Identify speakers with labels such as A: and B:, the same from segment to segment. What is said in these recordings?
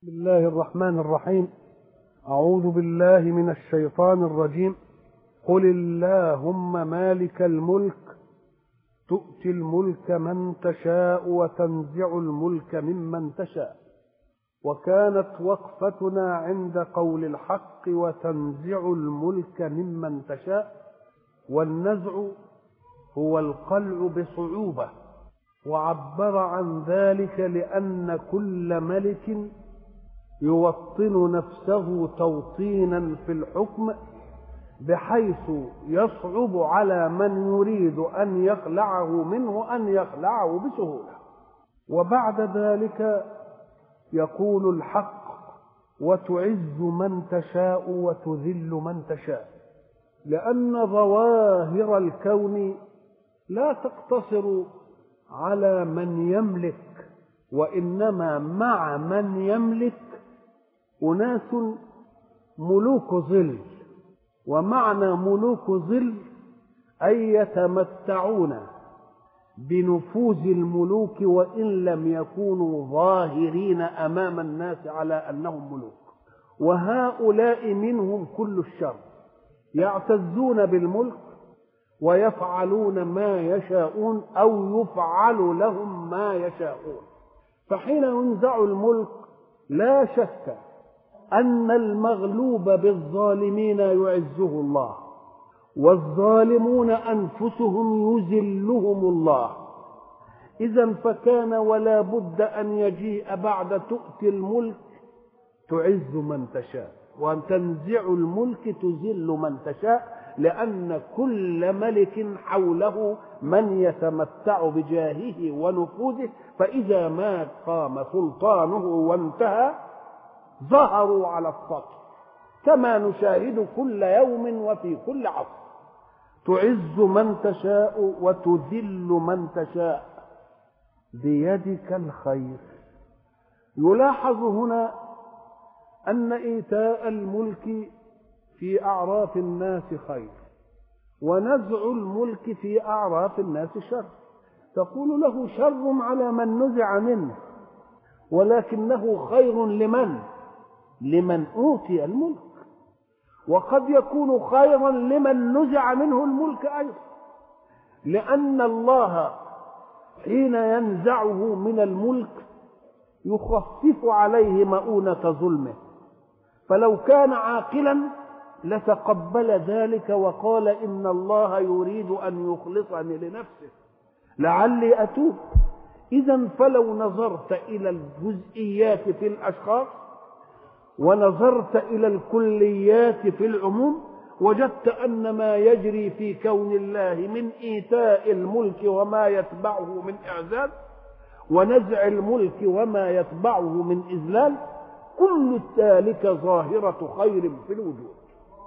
A: بسم الله الرحمن الرحيم أعوذ بالله من الشيطان الرجيم قل اللهم مالك الملك تؤتي الملك من تشاء وتنزع الملك ممن تشاء وكانت وقفتنا عند قول الحق وتنزع الملك ممن تشاء والنزع هو القلع بصعوبه وعبر عن ذلك لان كل ملك يوطن نفسه توطينا في الحكم بحيث يصعب على من يريد ان يخلعه منه ان يخلعه بسهوله وبعد ذلك يقول الحق وتعز من تشاء وتذل من تشاء لان ظواهر الكون لا تقتصر على من يملك وانما مع من يملك اناس ملوك ظل ومعنى ملوك ظل اي يتمتعون بنفوذ الملوك وان لم يكونوا ظاهرين امام الناس على انهم ملوك وهؤلاء منهم كل الشر يعتزون بالملك ويفعلون ما يشاءون او يفعل لهم ما يشاءون فحين ينزع الملك لا شك ان المغلوب بالظالمين يعزه الله والظالمون انفسهم يذلهم الله اذا فكان ولا بد ان يجيء بعد تؤتي الملك تعز من تشاء وان تنزع الملك تذل من تشاء لأن كل ملك حوله من يتمتع بجاهه ونفوذه فإذا ما قام سلطانه وانتهى ظهروا على السطح كما نشاهد كل يوم وفي كل عصر تعز من تشاء وتذل من تشاء بيدك الخير يلاحظ هنا أن إيتاء الملك في أعراف الناس خير ونزع الملك في أعراف الناس شر تقول له شر على من نزع منه ولكنه خير لمن لمن أوتي الملك وقد يكون خيرا لمن نزع منه الملك أيضا لأن الله حين ينزعه من الملك يخفف عليه مؤونة ظلمه فلو كان عاقلا لتقبل ذلك وقال ان الله يريد ان يخلصني لنفسه لعلي اتوب اذا فلو نظرت الى الجزئيات في الاشخاص ونظرت الى الكليات في العموم وجدت ان ما يجري في كون الله من ايتاء الملك وما يتبعه من اعزاز ونزع الملك وما يتبعه من اذلال كل ذلك ظاهره خير في الوجود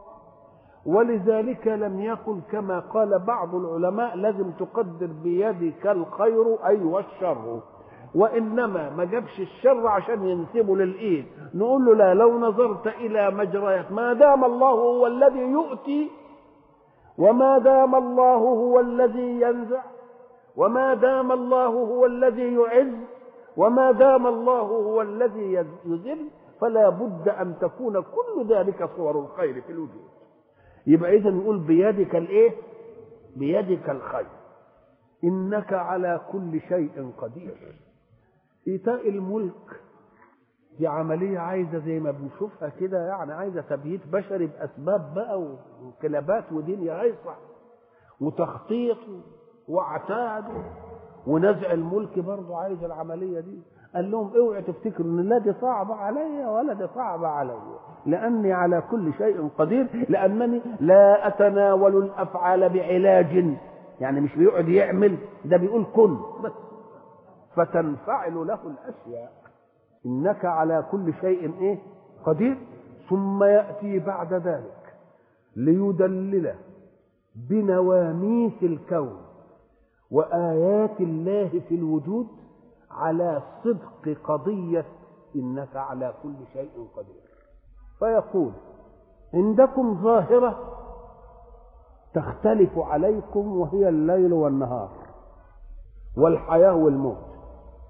A: ولذلك لم يكن كما قال بعض العلماء لازم تقدر بيدك الخير اي والشر وانما ما جابش الشر عشان ينسبه للايد نقول له لا لو نظرت الى مجريات ما دام الله هو الذي يؤتي وما دام الله هو الذي ينزع وما دام الله هو الذي يعز وما دام الله هو الذي يذل فلا بد ان تكون كل ذلك صور الخير في الوجود يبقى اذا نقول بيدك الايه بيدك الخير انك على كل شيء قدير ايتاء الملك دي عملية عايزة زي ما بنشوفها كده يعني عايزة تبييت بشري بأسباب بقى وانقلابات ودنيا هيصة وتخطيط واعتاد ونزع الملك برضه عايز العملية دي قال لهم اوعوا تفتكروا ان لا دي صعبة عليا ولا دي صعبة عليا لأني على كل شيء قدير لأنني لا أتناول الأفعال بعلاج يعني مش بيقعد يعمل ده بيقول كن بس فتنفعل له الأشياء إنك على كل شيء إيه قدير ثم يأتي بعد ذلك ليدلل بنواميس الكون وآيات الله في الوجود على صدق قضية إنك على كل شيء قدير فيقول عندكم ظاهرة تختلف عليكم وهي الليل والنهار والحياة والموت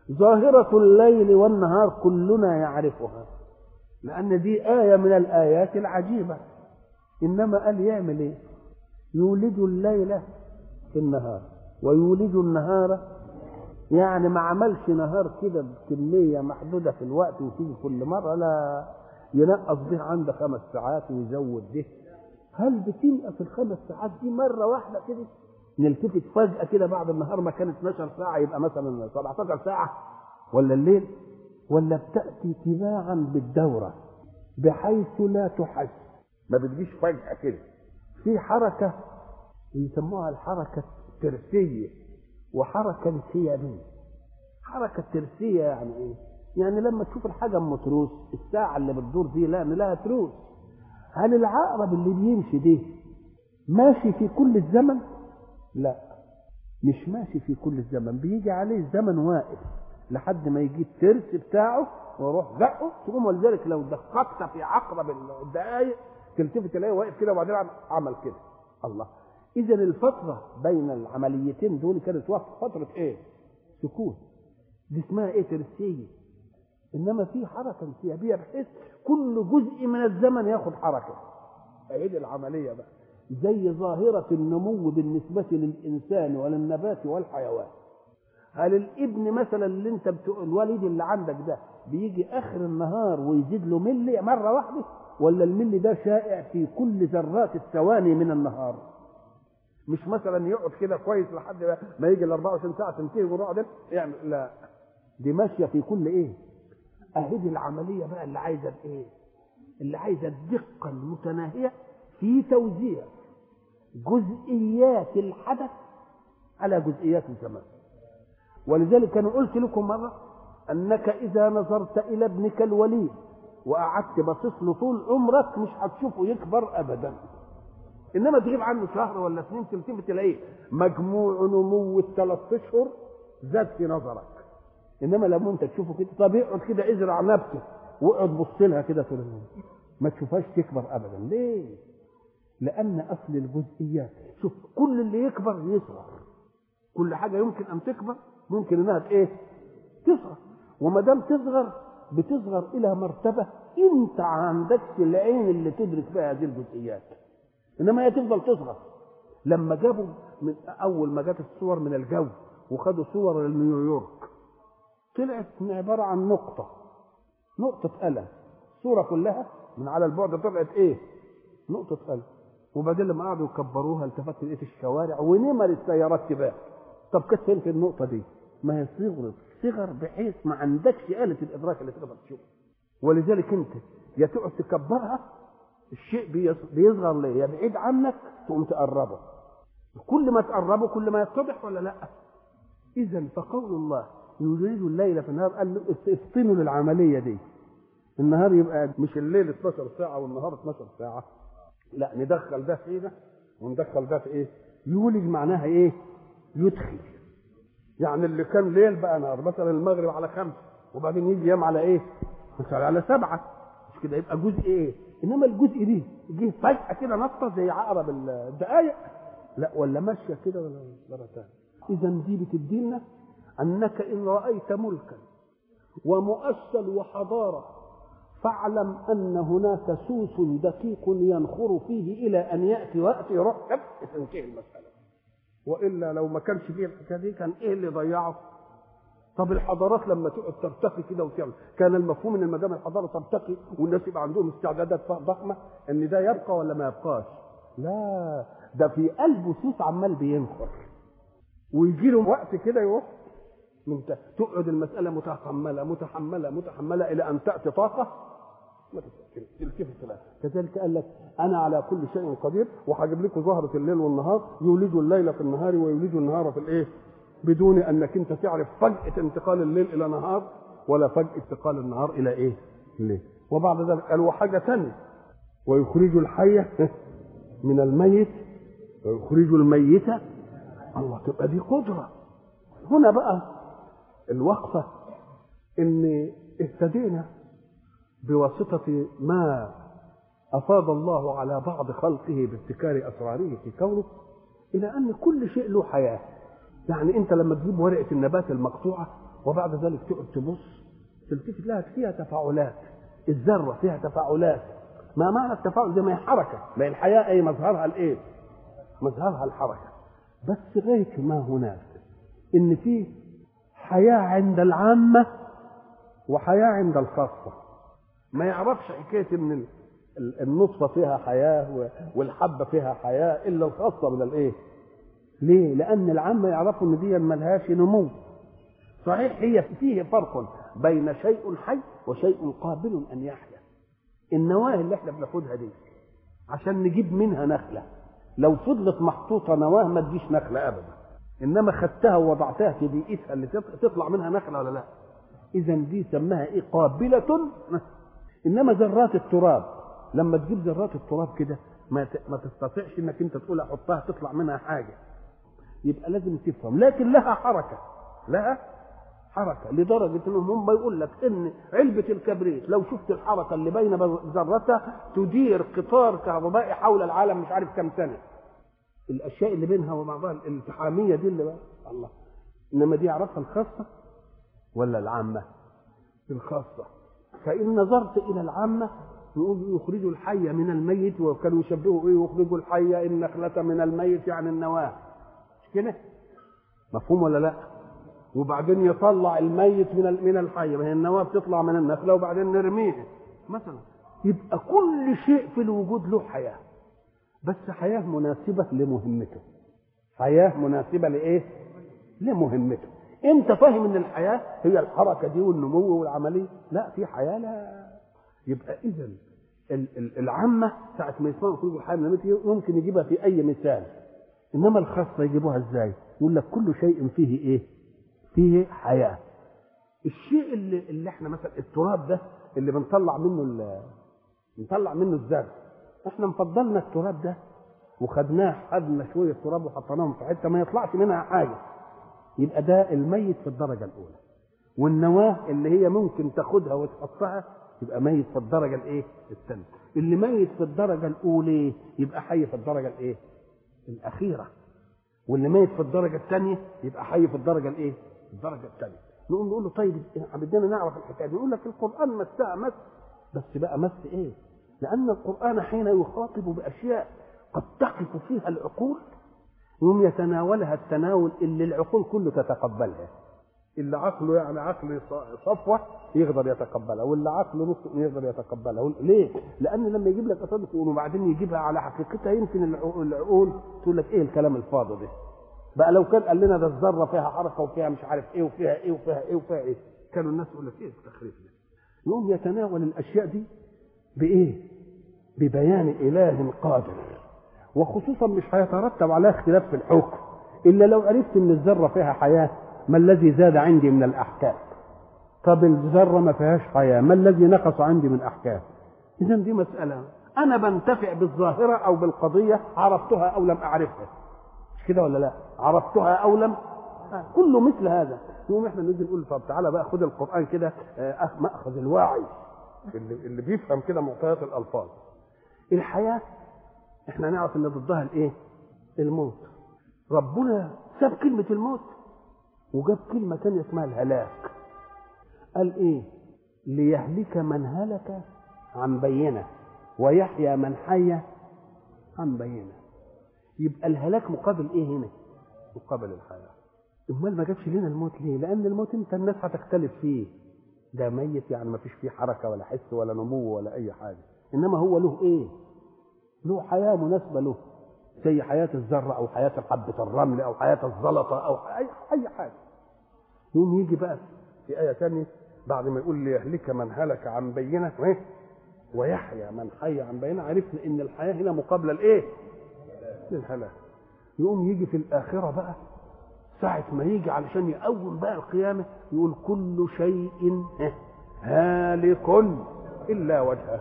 A: ظاهرة الليل والنهار كلنا يعرفها لأن دي آية من الآيات العجيبة إنما قال يعمل إيه؟ يولد الليل في النهار ويولد النهار يعني ما عملش نهار كده بكمية محدودة في الوقت وتيجي كل مرة لا ينقص به عنده خمس ساعات ويزود به هل بتنقص الخمس ساعات دي مرة واحدة كده نلتفت فجأة كده بعد النهار ما كان 12 ساعة يبقى مثلا 17 ساعة ولا الليل ولا بتأتي تباعا بالدورة بحيث لا تحس ما بتجيش فجأة كده في حركة يسموها الحركة الترسية وحركة انسيابية حركة ترسية يعني ايه؟ يعني لما تشوف الحاجة ام تروس الساعة اللي بتدور دي لا لها تروس هل العقرب اللي بيمشي دي ماشي في كل الزمن؟ لا مش ماشي في كل الزمن بيجي عليه الزمن واقف لحد ما يجي الترس بتاعه ويروح زقه تقوم ولذلك لو دققت في عقرب الدقائق تلتفت تلاقيه واقف كده وبعدين عمل كده الله اذا الفتره بين العمليتين دول كانت فتره ايه سكون دي اسمها ايه ترسيه انما في حركه انسيابيه بحيث كل جزء من الزمن ياخد حركه اهي العمليه بقى زي ظاهره النمو بالنسبه للانسان وللنبات والحيوان هل الابن مثلا اللي انت بتقول الوالد اللي عندك ده بيجي اخر النهار ويزيد له ملي مره واحده ولا الملي ده شائع في كل ذرات الثواني من النهار مش مثلا يقعد كده كويس لحد ما يجي ال 24 ساعه تنتهي ونقعد يعمل لا دي ماشيه في كل ايه اهي دي العمليه بقى اللي عايزه الايه اللي عايزه الدقه المتناهيه في توزيع جزئيات الحدث على جزئيات الزمان ولذلك انا قلت لكم مره انك اذا نظرت الى ابنك الوليد وقعدت باصص له طول عمرك مش هتشوفه يكبر ابدا انما تغيب عنه شهر ولا سنين تلتفت تلاقيه مجموع نمو الثلاث اشهر زاد في نظرك انما لما انت تشوفه كده طب اقعد كده ازرع نبته واقعد بص لها كده طول اليوم ما تشوفهاش تكبر ابدا ليه؟ لان اصل الجزئيات شوف كل اللي يكبر يصغر كل حاجه يمكن ان تكبر ممكن انها ايه؟ تصغر وما دام تصغر بتصغر الى مرتبه انت عندكش العين اللي تدرك بها هذه الجزئيات انما هي تفضل تصغر لما جابوا من اول ما جت الصور من الجو وخدوا صور لنيويورك طلعت عباره عن نقطه نقطه قلم الصوره كلها من على البعد طلعت ايه نقطه قلم وبعدين لما قعدوا يكبروها التفت لقيت الشوارع ونمر السيارات تباع طب كانت فين في النقطه دي ما هي صغرت صغر بحيث ما عندكش آلة الإدراك اللي تقدر تشوفها ولذلك أنت يا تقعد تكبرها الشيء بيصغر ليه يا بعيد عنك تقوم تقربه كل ما تقربه كل ما يتضح ولا لا إذا فقول الله يريد الليل في النهار قال له افطنوا للعملية دي النهار يبقى مش الليل 12 ساعة والنهار 12 ساعة لا ندخل ده في ده وندخل ده في ايه يولج معناها ايه يدخل يعني اللي كان ليل بقى نهار مثلا المغرب على خمسة وبعدين يجي يوم على ايه مثلا على سبعة مش كده يبقى جزء ايه انما الجزء دي جه فجأة كده نطة زي عقرب الدقايق لا ولا ماشية كده ولا مرة اذا دي بتدي لنا انك ان رأيت ملكا ومؤصل وحضارة فاعلم ان هناك سوس دقيق ينخر فيه الى ان ياتي وقت يروح تنتهي المساله والا لو ما كانش فيه الحكايه دي كان ايه اللي ضيعه؟ طب الحضارات لما تقعد ترتقي كده وتعمل كان المفهوم ان ما دام الحضاره ترتقي والناس يبقى عندهم استعدادات ضخمه ان ده يبقى ولا ما يبقاش؟ لا ده في قلبه سوس عمال بينخر ويجي له وقت كده يروح من تقعد المساله متحمله متحمله متحمله الى ان تاتي طاقه ما تلتفت لها كذلك قال لك انا على كل شيء قدير وهجيب لكم ظهرة الليل والنهار يولج الليل في النهار ويولج النهار في الايه بدون انك انت تعرف فجأة انتقال الليل الى نهار ولا فجأة انتقال النهار الى ايه الليل وبعد ذلك قال وحاجة ثانية ويخرج الحي من الميت ويخرج الميت الله تبقى دي قدرة هنا بقى الوقفة ان اهتدينا بواسطة ما أفاض الله على بعض خلقه بابتكار أسراره في كونه إلى أن كل شيء له حياة يعني أنت لما تجيب ورقة النبات المقطوعة وبعد ذلك تقعد تبص تلتفت لها فيها تفاعلات الذره فيها تفاعلات ما معنى التفاعل زي ما هي حركه ما هي الحياه ايه مظهرها الايه مظهرها الحركه بس غير ما هناك ان في حياه عند العامه وحياه عند الخاصه ما يعرفش حكايه ان النطفه فيها حياه والحبه فيها حياه الا الخاصه من الايه ليه لان العامه يعرفوا ان دي ملهاش نمو صحيح هي فيه فرق بين شيء حي وشيء قابل ان يحيا النواه اللي احنا بناخدها دي عشان نجيب منها نخله لو فضلت محطوطه نواه ما تجيش نخله ابدا انما خدتها ووضعتها في بيئتها اللي تطلع منها نخله ولا لا اذا دي سماها ايه قابله انما ذرات التراب لما تجيب ذرات التراب كده ما ما تستطيعش انك انت تقول احطها تطلع منها حاجه يبقى لازم تفهم لكن لها حركه لها حركه لدرجه انهم هم يقول لك ان علبه الكبريت لو شفت الحركه اللي بين ذرتها تدير قطار كهربائي حول العالم مش عارف كم سنه الاشياء اللي بينها وبعضها الالتحاميه دي اللي بقى الله انما دي يعرفها الخاصه ولا العامه الخاصه فان نظرت الى العامه يقول يخرجوا الحي من الميت وكانوا يشبهوا ايه يخرجوا الحي النخله من الميت يعني النواه مش كده مفهوم ولا لا وبعدين يطلع الميت من من الحي ما هي النواه بتطلع من النخله وبعدين نرميها مثلا يبقى كل شيء في الوجود له حياه بس حياه مناسبه لمهمته حياه مناسبه لايه لمهمته انت فاهم ان الحياه هي الحركه دي والنمو والعمليه لا في حياه لا يبقى اذا العامه ساعه ما يسمعوا خروج الحياه من الميت ممكن يجيبها في اي مثال انما الخاصه يجيبوها ازاي يقول لك كل شيء فيه ايه فيه حياه الشيء اللي اللي احنا مثلا التراب ده اللي بنطلع منه بنطلع منه الزرع احنا مفضلنا التراب ده وخدناه خدنا شويه تراب وحطيناهم في حته ما يطلعش منها حاجه يبقى ده الميت في الدرجه الاولى والنواه اللي هي ممكن تاخدها وتحطها يبقى ميت في الدرجه الايه الثانيه اللي ميت في الدرجه الاولى يبقى حي في الدرجه الايه الاخيره واللي ميت في الدرجه الثانيه يبقى حي في الدرجه الايه الدرجه الثانيه نقوم نقول له طيب بدنا نعرف الحكايه دي يقول لك القران مسها مس بس بقى مس ايه لان القران حين يخاطب باشياء قد تقف فيها العقول يوم يتناولها التناول اللي العقول كله تتقبلها اللي عقله يعني عقل صفوة يقدر يتقبلها واللي عقله نص يقدر يتقبلها ليه؟ لأن لما يجيب لك أسباب تقول وبعدين يجيبها على حقيقتها يمكن العقول تقول لك إيه الكلام الفاضي ده؟ بقى لو كان قال لنا ده الذرة فيها حركة وفيها مش عارف إيه وفيها إيه وفيها إيه وفيها إيه كانوا الناس يقول لك إيه التخريف ده؟ يقوم يتناول الأشياء دي بإيه؟ ببيان إله قادر وخصوصا مش هيترتب على اختلاف في الحكم إلا لو عرفت إن الذرة فيها حياة ما الذي زاد عندي من الأحكام طب الذرة ما فيهاش حياة ما الذي نقص عندي من أحكام إذا دي مسألة أنا بنتفع بالظاهرة أو بالقضية عرفتها أو لم أعرفها مش كده ولا لا عرفتها أو لم كله مثل هذا يقوم احنا نيجي نقول طب تعالى بقى خد القرآن كده مأخذ الواعي اللي, اللي بيفهم كده معطيات الألفاظ الحياة احنا نعرف ان ضدها الايه الموت ربنا ساب كلمة الموت وجاب كلمة تانية اسمها الهلاك قال ايه ليهلك من هلك عن بينة ويحيى من حي عن بينة يبقى الهلاك مقابل ايه هنا مقابل الحياة امال ما جابش لنا الموت ليه لان الموت انت الناس هتختلف فيه ده ميت يعني ما فيش فيه حركة ولا حس ولا نمو ولا اي حاجة انما هو له ايه له حياة مناسبة له زي حياة الذرة أو حياة حبة الرمل أو حياة الزلطة أو أي أي حاجة يوم يجي بقى في آية ثانية بعد ما يقول ليهلك من هلك عن بينة وإيه ويحيى من حي عن بينة عرفنا إن الحياة هنا مقابلة لإيه؟ للهلاك يقوم يجي في الآخرة بقى ساعة ما يجي علشان يقوم بقى القيامة يقول كل شيء هالك إلا وجهه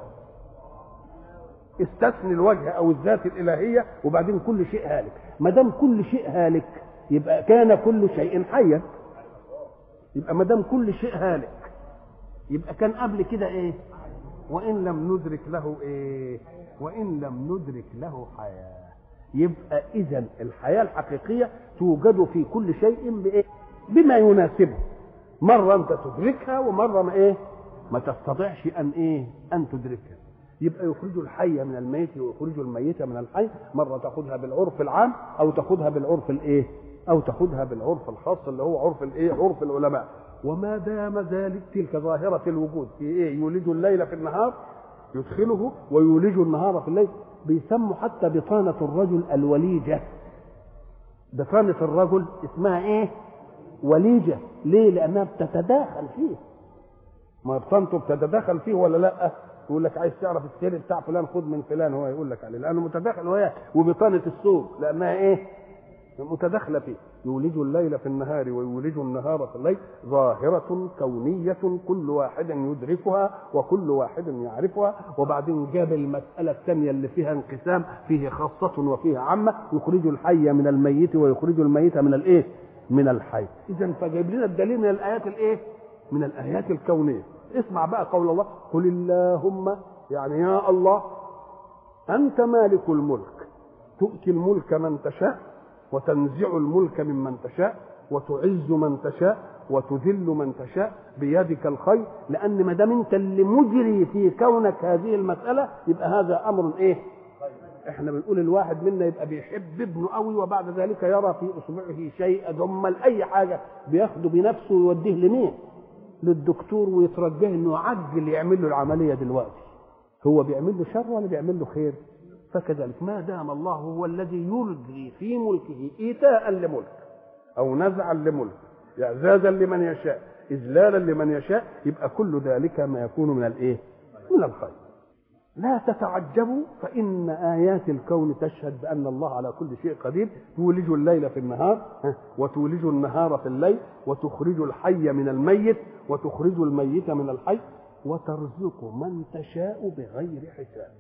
A: استثني الوجه او الذات الالهيه وبعدين كل شيء هالك ما دام كل شيء هالك يبقى كان كل شيء حيا يبقى ما دام كل شيء هالك يبقى كان قبل كده ايه وان لم ندرك له ايه وان لم ندرك له حياه يبقى اذا الحياه الحقيقيه توجد في كل شيء بايه بما يناسبه مره انت تدركها ومره ما ايه ما تستطيعش ان ايه ان تدركها يبقى يخرج الحي من الميت ويخرج الميت من الحي مره تاخذها بالعرف العام او تاخذها بالعرف الايه او تاخذها بالعرف الخاص اللي هو عرف الايه عرف العلماء وما دام ذلك تلك ظاهره الوجود في ايه يولج الليل في النهار يدخله ويولج النهار في الليل بيسموا حتى بطانه الرجل الوليجه بطانه الرجل اسمها ايه وليجه ليه لانها بتتداخل فيه ما بطانته بتتداخل فيه ولا لا يقول لك عايز تعرف السر بتاع فلان خد من فلان هو يقول لك عليه لانه متداخل وياه وبطانه السوق لانها ايه متداخله فيه يولج الليل في النهار ويولج النهار في الليل ظاهرة كونية كل واحد يدركها وكل واحد يعرفها وبعدين جاب المسألة الثانية اللي فيها انقسام فيه خاصة وفيه عامة يخرج الحي من الميت ويخرج الميت من الايه؟ من الحي إذا فجايب لنا الدليل من الآيات الايه؟ من الآيات الكونية اسمع بقى قول الله قل اللهم يعني يا الله أنت مالك الملك تؤتي الملك من تشاء وتنزع الملك ممن تشاء وتعز من تشاء وتذل من تشاء بيدك الخير لان ما دام انت اللي مجري في كونك هذه المساله يبقى هذا امر ايه؟ احنا بنقول الواحد منا يبقى بيحب ابنه قوي وبعد ذلك يرى في اصبعه شيء ضمل اي حاجه بياخده بنفسه ويوديه لمين؟ للدكتور ويترجاه انه يعجل يعمل له العمليه دلوقتي هو بيعمل له شر ولا بيعمل له خير؟ فكذلك ما دام الله هو الذي يلقي في ملكه ايتاء لملك او نزعا لملك اعزازا لمن يشاء اذلالا لمن يشاء يبقى كل ذلك ما يكون من الايه من الخير لا تتعجبوا فان ايات الكون تشهد بان الله على كل شيء قدير تولج الليل في النهار وتولج النهار في الليل وتخرج الحي من الميت وتخرج الميت من الحي وترزق من تشاء بغير حساب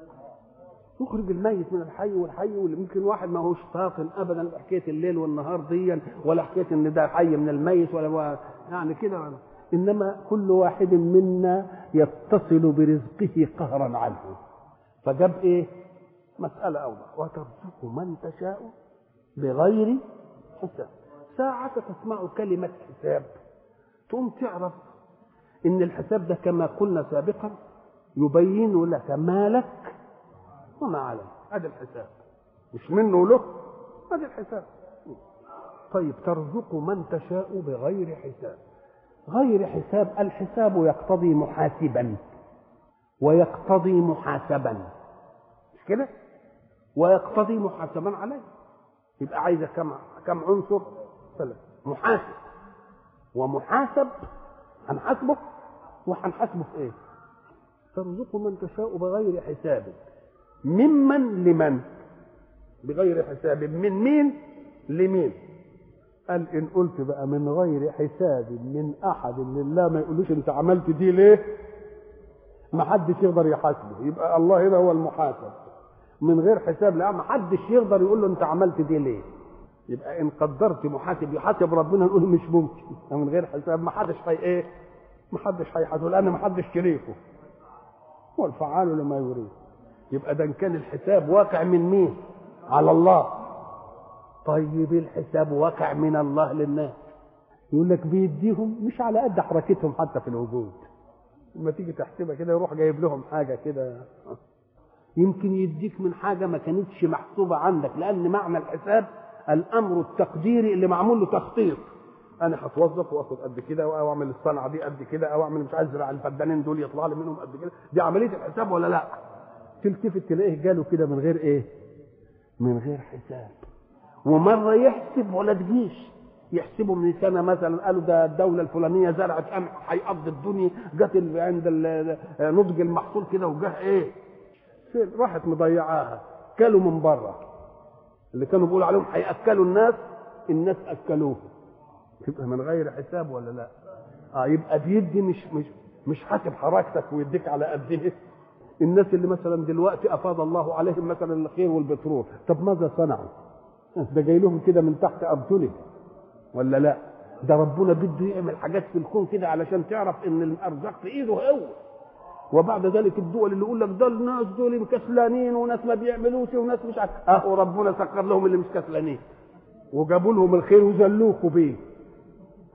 A: تخرج الميت من الحي والحي واللي ممكن واحد ما هوش فاطن ابدا حكايه الليل والنهار دي ولا حكايه ان ده حي من الميت ولا يعني كده انما كل واحد منا يتصل برزقه قهرا عنه فجاب ايه مساله اوضح وترزق من تشاء بغير حساب ساعة تسمع كلمة حساب تقوم تعرف ان الحساب ده كما قلنا سابقا يبين لك ما لك وما عليك هذا الحساب مش منه له هذا الحساب طيب ترزق من تشاء بغير حساب غير حساب الحساب يقتضي محاسبا ويقتضي محاسبا مش كده ويقتضي محاسبا عليه يبقى عايزه كم كم عنصر ثلاث محاسب ومحاسب هنحاسبه وهنحاسبه في ايه ترزق من تشاء بغير حساب ممن لمن بغير حساب من مين لمين قال ان قلت بقى من غير حساب من احد لله ما يقولوش انت عملت دي ليه ما حدش يقدر يحاسبه يبقى الله هنا هو المحاسب من غير حساب لا ما حدش يقدر يقول له انت عملت دي ليه يبقى ان قدرت محاسب يحاسب ربنا نقول مش ممكن من غير حساب ما حدش هي ايه ما حدش هيحاسبه لان ما حدش شريكه هو الفعال لما يريد يبقى ده كان الحساب واقع من مين على الله طيب الحساب واقع من الله للناس يقول لك بيديهم مش على قد حركتهم حتى في الوجود لما تيجي تحسبها كده يروح جايب لهم حاجه كده يمكن يديك من حاجه ما كانتش محسوبه عندك لان معنى الحساب الامر التقديري اللي معمول له تخطيط انا هتوظف واخد قد كده او اعمل الصنعه دي قد كده او اعمل مش عايز ازرع الفدانين دول يطلع لي منهم قد كده دي عمليه الحساب ولا لا تلتفت تلاقيه جاله كده من غير ايه من غير حساب ومره يحسب ولا تجيش يحسبوا من سنه مثلا قالوا ده الدوله الفلانيه زرعت قمح هيقضي الدنيا جت عند نضج المحصول كده وجه ايه راحت مضيعاها كلوا من بره اللي كانوا بيقولوا عليهم هياكلوا الناس الناس اكلوه تبقى من غير حساب ولا لا اه يبقى بيدي مش مش مش حاسب حركتك ويديك على قد ايه الناس اللي مثلا دلوقتي افاض الله عليهم مثلا الخير والبترول طب ماذا صنعوا ده جاي لهم كده من تحت ارجله ولا لا ده ربنا بده يعمل حاجات في الكون كده علشان تعرف ان الارزاق في ايده هو وبعد ذلك الدول اللي يقول لك ده الناس دول كسلانين وناس ما بيعملوش وناس مش عارف اهو ربنا سكر لهم اللي مش كسلانين وجابوا لهم الخير وذلوكوا بيه هذا من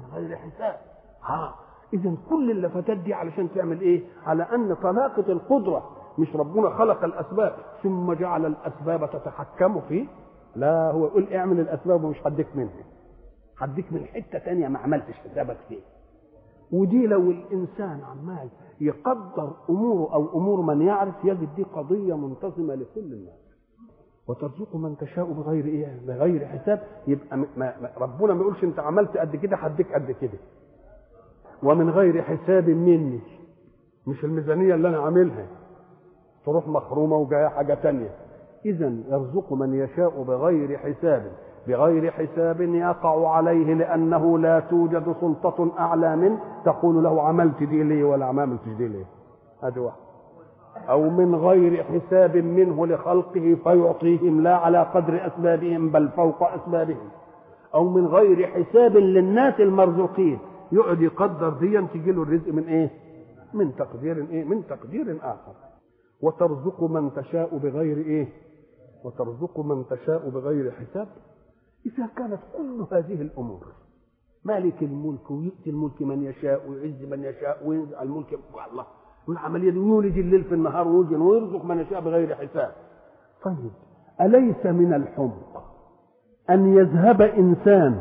A: غير حساب ها اذا كل اللفتات دي علشان تعمل ايه على ان طلاقه القدره مش ربنا خلق الاسباب ثم جعل الاسباب تتحكم فيه لا هو يقول اعمل الاسباب ومش هديك منها هديك من حته تانية ما عملتش حسابك فيه ودي لو الانسان عمال يقدر اموره او امور من يعرف يجد دي قضيه منتظمه لكل الناس وترزق من تشاء بغير ايه بغير حساب يبقى ما ما ربنا ما يقولش انت عملت قد كده هديك قد كده ومن غير حساب مني مش الميزانيه اللي انا عاملها تروح مخرومه وجايه حاجه تانية اذا يرزق من يشاء بغير حساب بغير حساب يقع عليه لانه لا توجد سلطه اعلى منه تقول له عملت دي ليه ولا ما عملتش دي ليه هذه واحده او من غير حساب منه لخلقه فيعطيهم لا على قدر اسبابهم بل فوق اسبابهم او من غير حساب للناس المرزوقين يقعد يقدر ديا تجي له الرزق من ايه من تقدير ايه من تقدير اخر وترزق من تشاء بغير ايه وترزق من تشاء بغير حساب إذا كانت كل هذه الأمور مالك الملك ويؤتي الملك من يشاء ويعز من يشاء وينزع الملك الله والعملية دي يولج الليل في النهار ويوجن ويرزق من يشاء بغير حساب طيب أليس من الحمق أن يذهب إنسان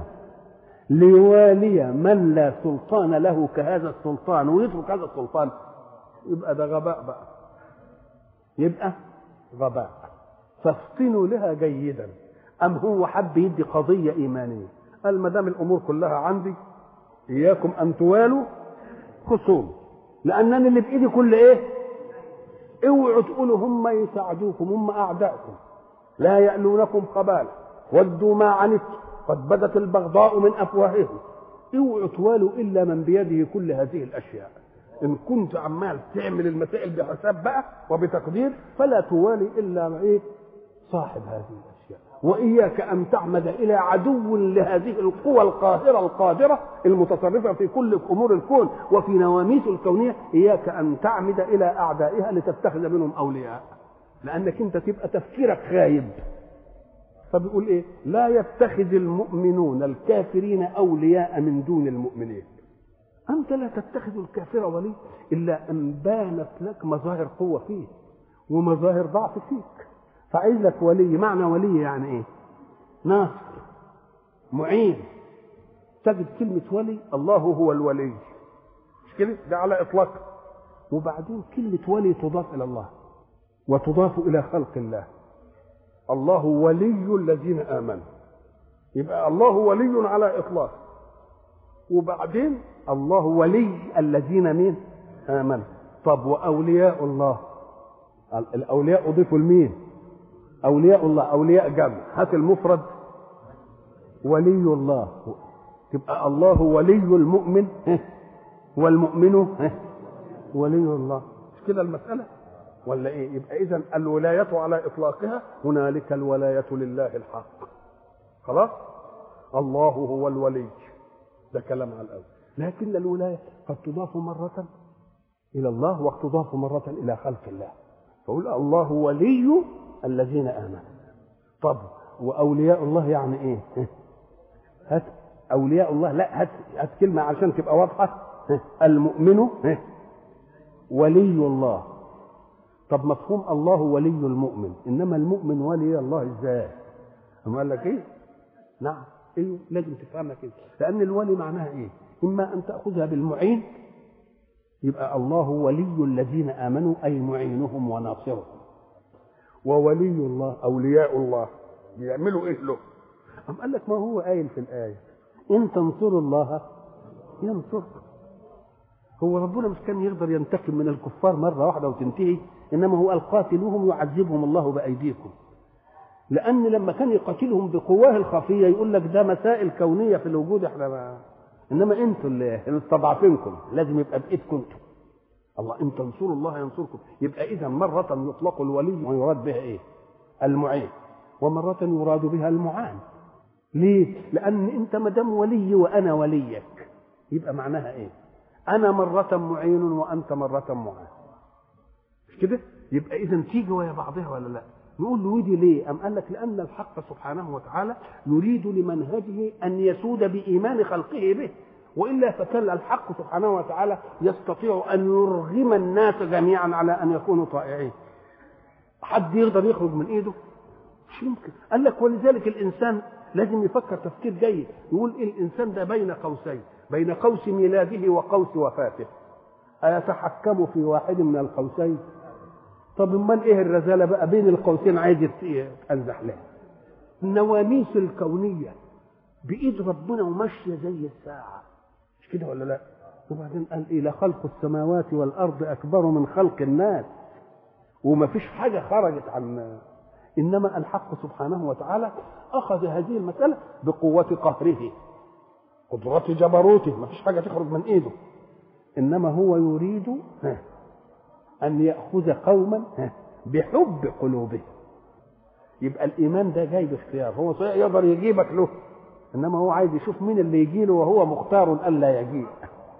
A: ليوالي من لا سلطان له كهذا السلطان ويترك هذا السلطان يبقى ده غباء بقى يبقى غباء فافطنوا لها جيدا أم هو حب يدي قضية إيمانية قال ما دام الأمور كلها عندي إياكم أن توالوا خصوم لأنني اللي بإيدي كل إيه اوعوا تقولوا هم يساعدوكم هم أعداءكم لا يألونكم خبالا ودوا ما عنتم قد بدت البغضاء من أفواههم اوعوا توالوا إلا من بيده كل هذه الأشياء إن كنت عمال تعمل المسائل بحساب بقى وبتقدير فلا توالي إلا إيه صاحب هذه الأشياء وإياك أن تعمد إلى عدو لهذه القوى القاهرة القادرة المتصرفة في كل أمور الكون وفي نواميس الكونية إياك أن تعمد إلى أعدائها لتتخذ منهم أولياء لأنك أنت تبقى تفكيرك خايب فبيقول إيه لا يتخذ المؤمنون الكافرين أولياء من دون المؤمنين أنت لا تتخذ الكافر ولي إلا أن بانت لك مظاهر قوة فيه ومظاهر ضعف فيك فعايز لك ولي معنى ولي يعني ايه ناصر معين تجد كلمة ولي الله هو الولي مش كده ده على إطلاق وبعدين كلمة ولي تضاف إلى الله وتضاف إلى خلق الله الله ولي الذين آمنوا يبقى الله ولي على إطلاق وبعدين الله ولي الذين مين آمنوا طب وأولياء الله الأولياء أضيفوا لمين أولياء الله أولياء جمع هات المفرد ولي الله تبقى الله ولي المؤمن والمؤمن ولي الله مش كده المسألة ولا ايه يبقى اذا الولاية على اطلاقها هنالك الولاية لله الحق خلاص الله هو الولي ده كلام على الاول لكن الولاية قد تضاف مرة إلى الله وتضاف مرة إلى خلق الله فقول الله ولي الذين آمنوا طب وأولياء الله يعني إيه هات أولياء الله لا هات هات كلمة عشان تبقى واضحة المؤمن ولي الله طب مفهوم الله ولي المؤمن إنما المؤمن ولي الله إزاي أما قال لك إيه نعم ايوه لازم تفهمها كده لان الولي معناها ايه اما ان تاخذها بالمعين يبقى الله ولي الذين امنوا اي معينهم وناصرهم وولي الله اولياء الله بيعملوا ايه له أم قال لك ما هو قايل في الايه ان تنصروا الله ينصركم هو ربنا مش كان يقدر ينتقم من الكفار مره واحده وتنتهي انما هو قال قاتلوهم يعذبهم الله بايديكم لان لما كان يقاتلهم بقواه الخفيه يقول لك ده مسائل كونيه في الوجود احنا ما انما انتوا اللي مستضعفينكم لازم يبقى بايدكم انتوا الله ان تنصروا الله ينصركم يبقى اذا مره يطلق الولي ويراد بها ايه المعين ومره يراد بها المعان ليه لان انت ما دام ولي وانا وليك يبقى معناها ايه انا مره معين وانت مره معان مش كده يبقى اذا تيجي ويا بعضها ولا لا نقول له ودي ليه؟ أم قال لك لأن الحق سبحانه وتعالى يريد لمنهجه أن يسود بإيمان خلقه به والا فكان الحق سبحانه وتعالى يستطيع ان يرغم الناس جميعا على ان يكونوا طائعين حد يقدر يخرج من ايده مش يمكن قال لك ولذلك الانسان لازم يفكر تفكير جيد يقول إيه الانسان ده بين قوسين بين قوس ميلاده وقوس وفاته أيتحكم في واحد من القوسين طب امال ايه الرزاله بقى بين القوسين عايز يتأنزح لها النواميس الكونيه بايد ربنا وماشيه زي الساعه مش كده ولا لا وبعدين قال ايه لخلق السماوات والارض اكبر من خلق الناس وما فيش حاجه خرجت عن انما الحق سبحانه وتعالى اخذ هذه المساله بقوه قهره قدرة جبروته ما فيش حاجه تخرج من ايده انما هو يريد ان ياخذ قوما بحب قلوبهم يبقى الايمان ده جاي باختيار هو صحيح يقدر يجيبك له انما هو عايز يشوف مين اللي يجي له وهو مختار الا يجيء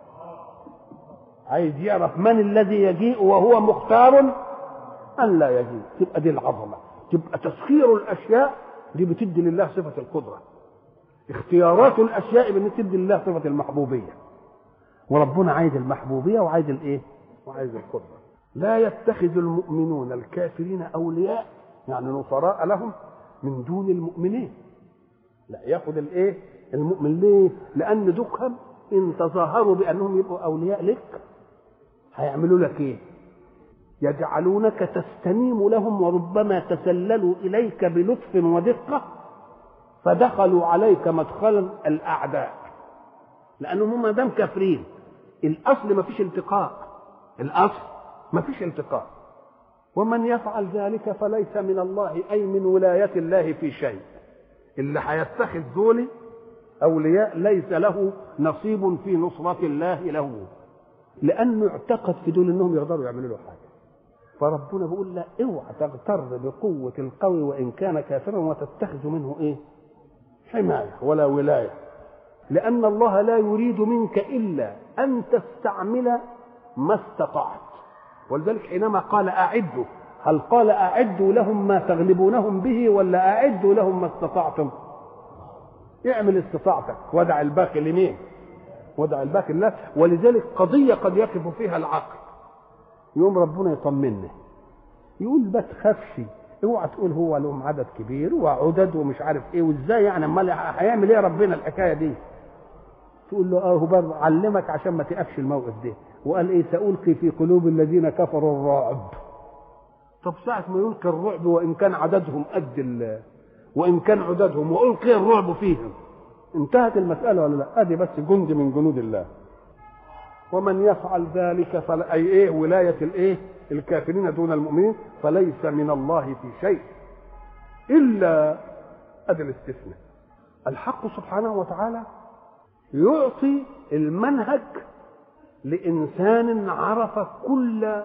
A: عايز يعرف من الذي يجيء وهو مختار ان لا يجيء تبقى دي العظمه تبقى تسخير الاشياء دي بتدي لله صفه القدره اختيارات الاشياء بتدي لله صفه المحبوبيه وربنا عايز المحبوبيه وعايز الايه وعايز القدره لا يتخذ المؤمنون الكافرين اولياء يعني نصراء لهم من دون المؤمنين لا ياخذ الايه المؤمن ليه لان دكهم ان تظاهروا بانهم يبقوا اولياء لك هيعملوا لك ايه يجعلونك تستنيم لهم وربما تسللوا اليك بلطف ودقه فدخلوا عليك مدخلا الاعداء لانهم هم ما دام كافرين الاصل ما فيش التقاء الاصل ما فيش التقاء ومن يفعل ذلك فليس من الله اي من ولايه الله في شيء اللي هيتخذ دول اولياء ليس له نصيب في نصره الله له لانه اعتقد في دول انهم يقدروا يعملوا له حاجه فربنا بيقول لا اوعى تغتر بقوه القوي وان كان كافرا وتتخذ منه ايه حمايه ولا ولايه لان الله لا يريد منك الا ان تستعمل ما استطعت ولذلك حينما قال اعدوا هل قال اعدوا لهم ما تغلبونهم به ولا اعدوا لهم ما استطعتم اعمل استطاعتك ودع الباقي لمين ودع الباقي لله ولذلك قضيه قد يقف فيها العقل يوم ربنا يطمنا يقول ما تخافش اوعى تقول هو لهم عدد كبير وعدد ومش عارف ايه وازاي يعني امال هيعمل ايه ربنا الحكايه دي تقول له اه هو علمك عشان ما تقفش الموقف ده وقال ايه سألقي في قلوب الذين كفروا الرعب طب ساعة ما يلقي الرعب وإن كان عددهم قد ال وإن كان عددهم وألقي الرعب فيهم انتهت المسألة ولا لا؟ أدي بس جند من جنود الله ومن يفعل ذلك فلا أي إيه ولاية الإيه؟ الكافرين دون المؤمنين فليس من الله في شيء إلا أدي الاستثناء الحق سبحانه وتعالى يعطي المنهج لإنسان عرف كل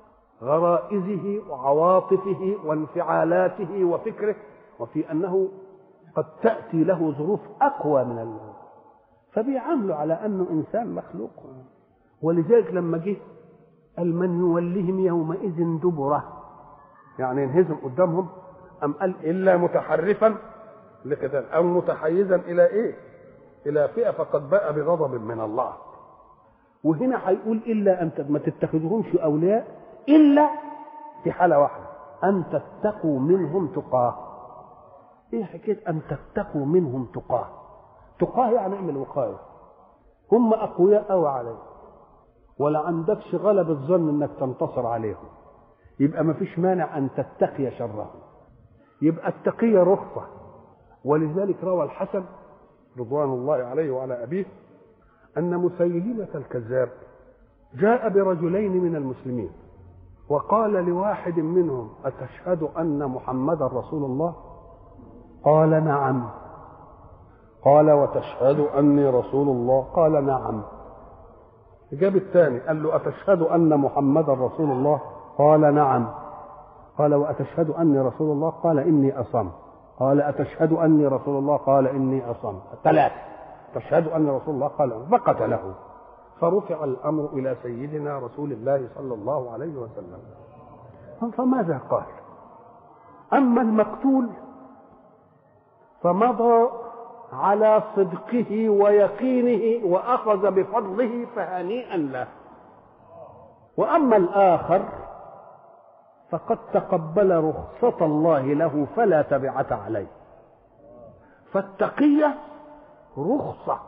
A: غرائزه وعواطفه وانفعالاته وفكره وفي أنه قد تأتي له ظروف أقوى من الله فبيعامله على أنه إنسان مخلوق ولذلك لما جه قال من يولهم يومئذ دبره يعني ينهزم قدامهم أم قال إلا متحرفا لقتال أو متحيزا إلى إيه؟ إلى فئة فقد باء بغضب من الله وهنا هيقول الا ان ما تتخذوهمش اولياء الا في حاله واحده ان تتقوا منهم تقاه ايه حكايه ان تتقوا منهم تقاه تقاه يعني اعمل وقايه هم اقوياء قوي عليك ولا عندكش غلبة ظن انك تنتصر عليهم يبقى ما فيش مانع ان تتقي شرهم يبقى التقية رخصة ولذلك روى الحسن رضوان الله عليه وعلى أبيه أن مسيلمة الكذاب جاء برجلين من المسلمين وقال لواحد منهم أتشهد أن محمدا رسول الله قال نعم قال وتشهد أني رسول الله قال نعم جاب الثاني قال له أتشهد أن محمدا رسول الله قال نعم قال وأتشهد أني رسول الله قال إني أصم قال أتشهد أني رسول الله قال إني أصم ثلاثة تشهد أن رسول الله قال فقتله فرفع الأمر إلى سيدنا رسول الله صلى الله عليه وسلم فماذا قال أما المقتول فمضى على صدقه ويقينه واخذ بفضله فهنيئا له واما الاخر فقد تقبل رخصه الله له فلا تبعه عليه فالتقيه رخصه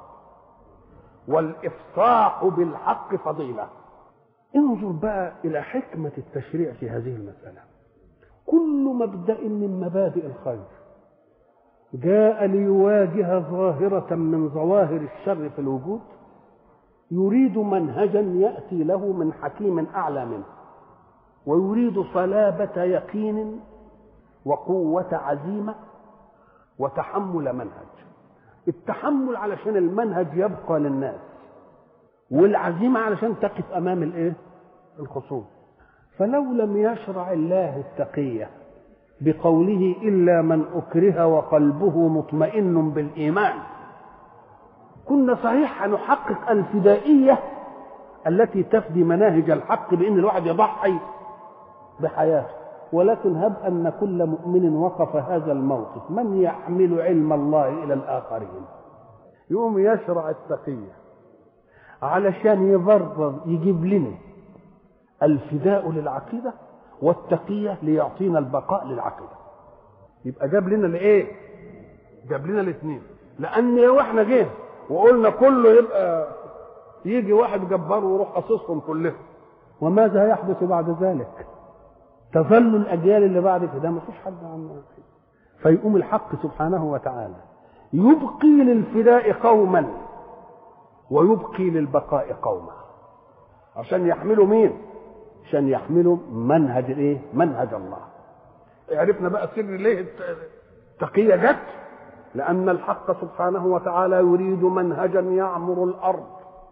A: والافصاح بالحق فضيله انظر بقى الى حكمه التشريع في هذه المساله كل مبدا من مبادئ الخير جاء ليواجه ظاهره من ظواهر الشر في الوجود يريد منهجا ياتي له من حكيم اعلى منه ويريد صلابه يقين وقوه عزيمه وتحمل منهج التحمل علشان المنهج يبقى للناس والعزيمة علشان تقف أمام الإيه؟ الخصوم فلو لم يشرع الله التقية بقوله إلا من أكره وقلبه مطمئن بالإيمان كنا صحيح نحقق الفدائية التي تفدي مناهج الحق بأن الواحد يضحي بحياته ولكن هب أن كل مؤمن وقف هذا الموقف من يحمل علم الله إلى الآخرين يقوم يشرع التقية علشان يبرر يجيب لنا الفداء للعقيدة والتقية ليعطينا البقاء للعقيدة يبقى جاب لنا الايه جاب لنا الاثنين لان لو احنا جينا وقلنا كله يبقى يجي واحد جبار ويروح قصصهم كلهم وماذا يحدث بعد ذلك تظل الاجيال اللي بعد كده ما فيش حد عنه فيقوم الحق سبحانه وتعالى يبقي للفداء قوما ويبقي للبقاء قوما عشان يحملوا مين عشان يحملوا منهج الايه منهج الله عرفنا بقى سر ليه التقيه جت لان الحق سبحانه وتعالى يريد منهجا يعمر الارض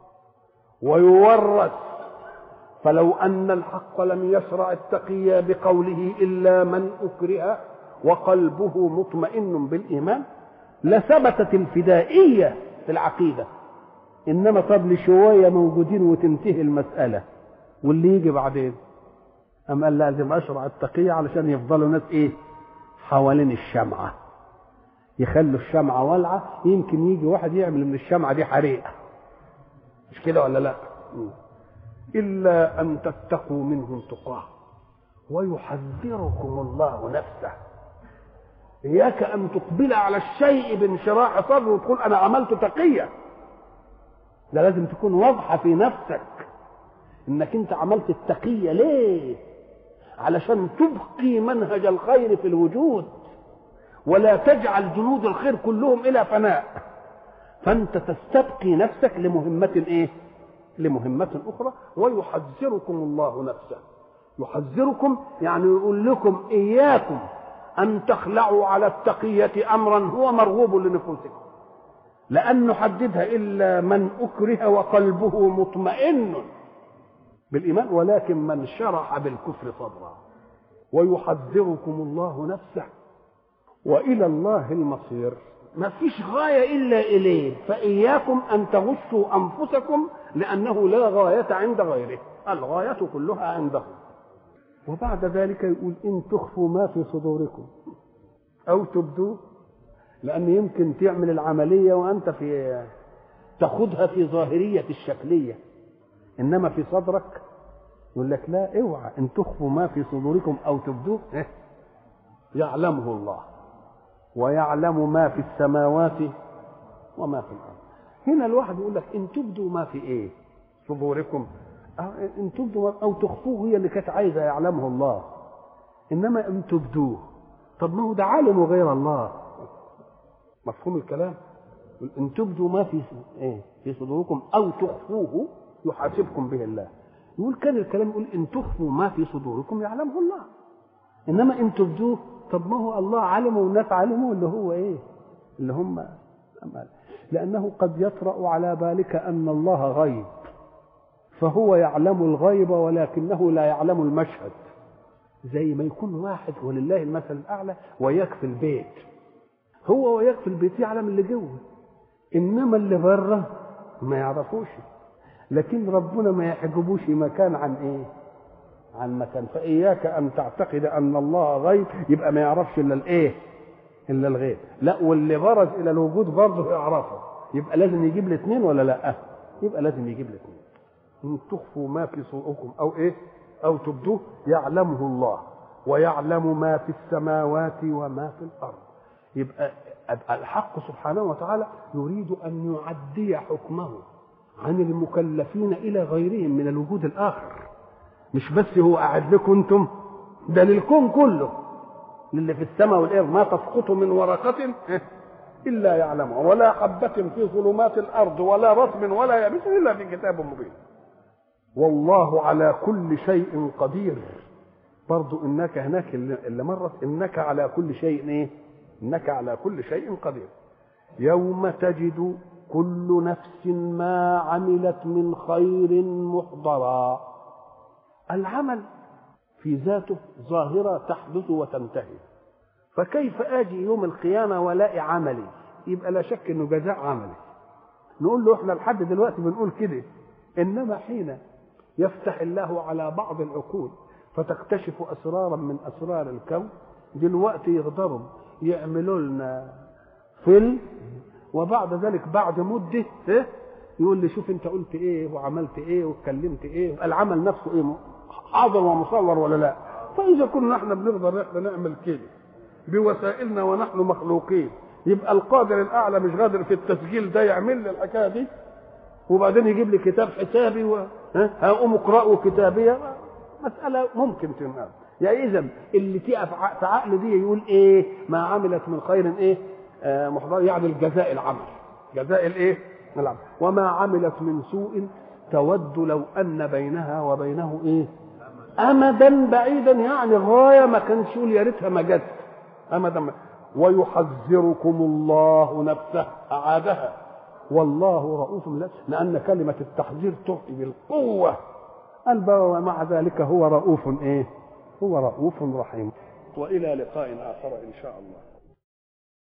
A: ويورث فلو ان الحق لم يشرع التقيه بقوله الا من اكره وقلبه مطمئن بالايمان لثبتت الفدائيه في العقيده انما طب شويه موجودين وتنتهي المساله واللي يجي بعدين أم قال لازم أشرع التقية علشان يفضلوا ناس إيه حوالين الشمعة يخلوا الشمعة والعة يمكن يجي واحد يعمل من الشمعة دي حريقة مش كده ولا لا إلا أن تتقوا منهم تقاه ويحذركم الله نفسه إياك أن تقبل على الشيء بانشراح صدر وتقول أنا عملت تقية ده لازم تكون واضحة في نفسك انك انت عملت التقية ليه علشان تبقي منهج الخير في الوجود ولا تجعل جنود الخير كلهم الى فناء فانت تستبقي نفسك لمهمة ايه لمهمة اخرى ويحذركم الله نفسه يحذركم يعني يقول لكم اياكم ان تخلعوا على التقية امرا هو مرغوب لنفوسكم لأن نحددها إلا من أكره وقلبه مطمئن بالإيمان ولكن من شرح بالكفر صدرا ويحذركم الله نفسه وإلى الله المصير ما فيش غاية إلا إليه فإياكم أن تغشوا أنفسكم لأنه لا غاية عند غيره الغاية كلها عنده وبعد ذلك يقول إن تخفوا ما في صدوركم أو تبدوه لأن يمكن تعمل العملية وأنت في تاخدها في ظاهرية الشكلية إنما في صدرك يقول لك لا اوعى ان تخفوا ما في صدوركم او تبدوه يعلمه الله ويعلم ما في السماوات وما في الارض هنا الواحد يقول لك ان تبدوا ما في ايه صدوركم ان تبدوا او تخفوه هي اللي كانت عايزه يعلمه الله انما ان تبدوه طب ما هو ده عالم غير الله مفهوم الكلام ان تبدوا ما في ايه في صدوركم او تخفوه يحاسبكم به الله يقول كان الكلام يقول ان تخفوا ما في صدوركم يعلمه الله انما ان تبدوه طب ما هو الله علمه والناس علموا اللي هو ايه اللي هم لانه قد يطرا على بالك ان الله غيب فهو يعلم الغيب ولكنه لا يعلم المشهد زي ما يكون واحد ولله المثل الاعلى وياك في البيت هو وياك في البيت يعلم اللي جوه انما اللي بره ما يعرفوش لكن ربنا ما يحجبوش مكان عن ايه عن مكان فاياك ان تعتقد ان الله غيب يبقى ما يعرفش الا الايه الا الغيب لا واللي برز الى الوجود برضه يعرفه يبقى لازم يجيب الاثنين ولا لا يبقى لازم يجيب الاثنين ان تخفوا ما في صدوركم او ايه او تبدوه يعلمه الله ويعلم ما في السماوات وما في الارض يبقى الحق سبحانه وتعالى يريد ان يعدي حكمه عن المكلفين الى غيرهم من الوجود الاخر مش بس هو قاعد لكم انتم ده للكون كله للي في السماء والارض ما تسقط من ورقه الا يعلمها ولا حبه في ظلمات الارض ولا رطب ولا يابس الا في كتاب مبين والله على كل شيء قدير برضو انك هناك اللي مرت انك على كل شيء ايه انك على كل شيء قدير يوم تجد كل نفس ما عملت من خير محضرا العمل في ذاته ظاهرة تحدث وتنتهي فكيف آجي يوم القيامة ولاقي عملي يبقى لا شك انه جزاء عملي نقول له احنا لحد دلوقتي بنقول كده انما حين يفتح الله على بعض العقول فتكتشف اسرارا من اسرار الكون دلوقتي يقدروا يعملوا لنا فيلم وبعد ذلك بعد مده إيه؟ يقول لي شوف انت قلت ايه وعملت ايه واتكلمت ايه العمل نفسه ايه حاضر ومصور ولا لا فاذا كنا احنا بنقدر احنا نعمل كده بوسائلنا ونحن مخلوقين يبقى القادر الاعلى مش قادر في التسجيل ده يعمل لي الحكايه دي وبعدين يجيب لي كتاب حسابي و... ها هقوم اقراه كتابيه مساله ممكن تنقل يعني اذا اللي تقف في عقل دي يقول ايه ما عملت من خير ايه آه محضر يعني الجزاء العمل جزاء الايه العمل وما عملت من سوء تود لو ان بينها وبينه ايه امدا بعيدا يعني الغايه ما كانش يقول يا ريتها ما جت امدا ما. ويحذركم الله نفسه اعادها والله رؤوف لان كلمه التحذير تؤتي بالقوه قال ومع ذلك هو رؤوف ايه هو رؤوف رحيم والى لقاء اخر ان شاء الله